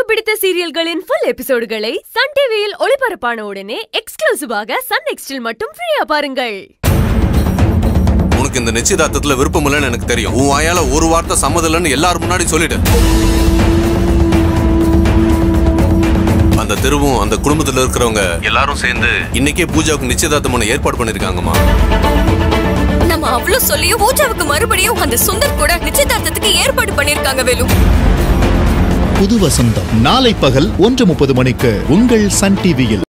பிடித்த சீரியல்களின் full எபிசோடுகளை Sun டிவியில் ஒளிபரப்பான உடனே எக்ஸ்க்ளூசிவாக சன் நெக்ஸ்டில் மட்டும் ஃப்ரீயா பாருங்கள் உனக்கு இந்த நிச்சயதார்த்தத்துல விருப்பம் இல்லைன்னு எனக்கு தெரியும் உன் வாயால ஒரு வார்த்தை சம்மதம் இல்லைன்னு எல்லாரும் முன்னாடி சொல்லிடு அந்த தெருவும் அந்த குடும்பத்துல இருக்கிறவங்க எல்லாரும் சேர்ந்து இன்னைக்கே பூஜாவுக்கு நிச்சயதார்த்தம் பண்ண ஏற்பாடு பண்ணிருக்காங்கம்மா நம்ம அவ்வளவு சொல்லியும் பூஜாவுக்கு மறுபடியும் அந்த சுந்தர் கூட நிச்சயதார்த்தத்துக்கு ஏற்பாடு பண்ணிருக்காங்க வேலு புது வசந்தம் நாளை பகல் ஒன்று முப்பது மணிக்கு உங்கள் சன் டிவியில்